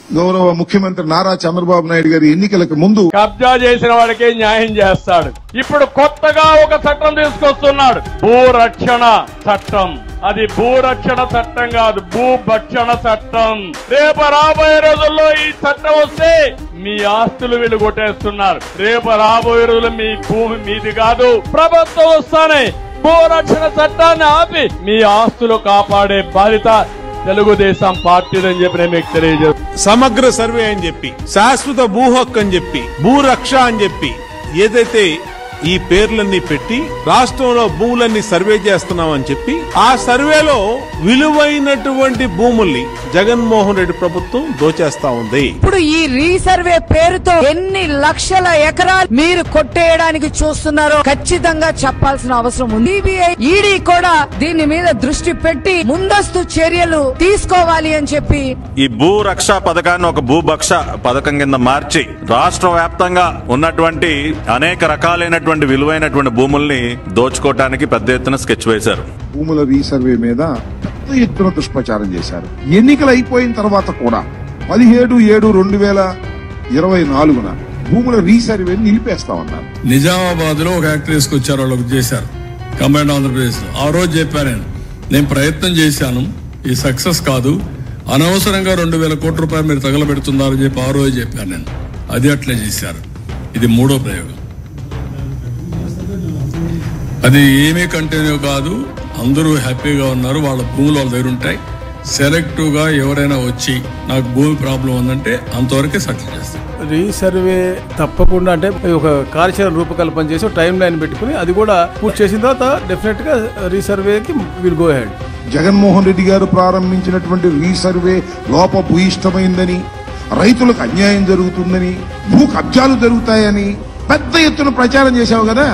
గౌరవ ముఖ్యమంత్రి నారా చంద్రబాబు నాయుడు గారి ఎన్నికలకు ముందు కబ్జా చేసిన వాడికి న్యాయం చేస్తాడు ఇప్పుడు కొత్తగా ఒక చట్టం తీసుకొస్తున్నాడు భూరక్షణ చట్టం అది భూరక్షణ చట్టం కాదు భూభక్షణ చట్టం రేపు రాబోయే రోజుల్లో ఈ చట్టం వస్తే మీ ఆస్తులు వీళ్ళు కొట్టేస్తున్నారు రేపు రాబోయే రోజుల్లో మీ భూమి మీది కాదు ప్రభుత్వం వస్తానే భూరక్షణ చట్టాన్ని ఆపి మీ ఆస్తులు కాపాడే బాధ్యత తెలుగుదేశం పార్టీదని చెప్పి నేను మీకు తెలియజేస్తాను సమగ్ర సర్వే అని చెప్పి శాశ్వత భూ హక్కు అని చెప్పి భూరక్ష అని చెప్పి ఏదైతే ఈ పేర్లన్నీ పెట్టి రాష్ట్రంలో భూములన్నీ సర్వే చేస్తున్నామని చెప్పి ఆ సర్వేలో విలువైనటువంటి భూముల్ని జగన్మోహన్ రెడ్డి ప్రభుత్వం దోచేస్తా ఉంది ఇప్పుడు ఈ రీసర్వే పేరుతో ఎన్ని లక్షల ఎకరాలు మీరు కొట్టేయడానికి చూస్తున్నారో ఖచ్చితంగా చెప్పాల్సిన అవసరం ఉంది సిబిఐ ఈడీ కూడా దీని మీద దృష్టి పెట్టి ముందస్తు చర్యలు తీసుకోవాలి అని చెప్పి ఈ భూ రక్ష పథకాన్ని ఒక భూభక్ష పథకం కింద మార్చి రాష్ట్ర వ్యాప్తంగా ఉన్నటువంటి అనేక రకాలైనటువంటి విలువైనటువంటి భూముల్ని దోచుకోవటానికి పెద్ద ఎత్తున స్కెచ్ వేశారు భూముల రీసర్వే మీద పెద్ద ఎత్తున దుష్ప్రచారం చేశారు ఎన్నికలు అయిపోయిన తర్వాత కూడా పదిహేడు ఏడు రెండు వేల ఇరవై నాలుగున భూముల రీసర్వే నిలిపేస్తా ఉన్నారు నిజామాబాద్ లో ఒక యాక్టర్ తీసుకొచ్చారు వాళ్ళకి చేశారు కంబైండ్ ఆంధ్రప్రదేశ్ లో ఆ రోజు చెప్పాను నేను నేను ప్రయత్నం చేశాను ఈ సక్సెస్ కాదు అనవసరంగా రెండు వేల కోట్ల రూపాయలు మీరు తగలబెడుతున్నారని చెప్పి ఆ రోజు చెప్పాను నేను అది అట్లే చేశారు ఇది మూడో ప్రయోగం అది ఏమీ కంటిన్యూ కాదు అందరూ హ్యాపీగా ఉన్నారు వాళ్ళ భూములు వాళ్ళ దగ్గర ఉంటాయి సెలెక్టివ్ గా ఎవరైనా వచ్చి నాకు భూమి ప్రాబ్లం ఉందంటే అంతవరకే సెటిల్ చేస్తాం రీసర్వే తప్పకుండా అంటే ఒక కార్యాచరణ రూపకల్పన చేసి టైం లైన్ పెట్టుకుని అది కూడా పూర్తి చేసిన తర్వాత డెఫినెట్ గా రీసర్వేకి will go ahead Jaganmohan Reddy గారు ప్రారంభించినటువంటి రీసర్వే లోపభూయిష్టమైందని రైతులకు అన్యాయం జరుగుతుందని భూ కబ్జాలు జరుగుతాయని పెద్ద ఎత్తున ప్రచారం చేశావు కదా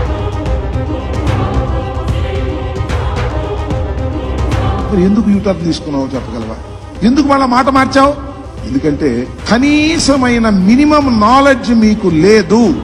మరి ఎందుకు యూటర్న్ తీసుకున్నావు చెప్పగలవా ఎందుకు వాళ్ళ మాట మార్చావు ఎందుకంటే కనీసమైన మినిమం నాలెడ్జ్ మీకు లేదు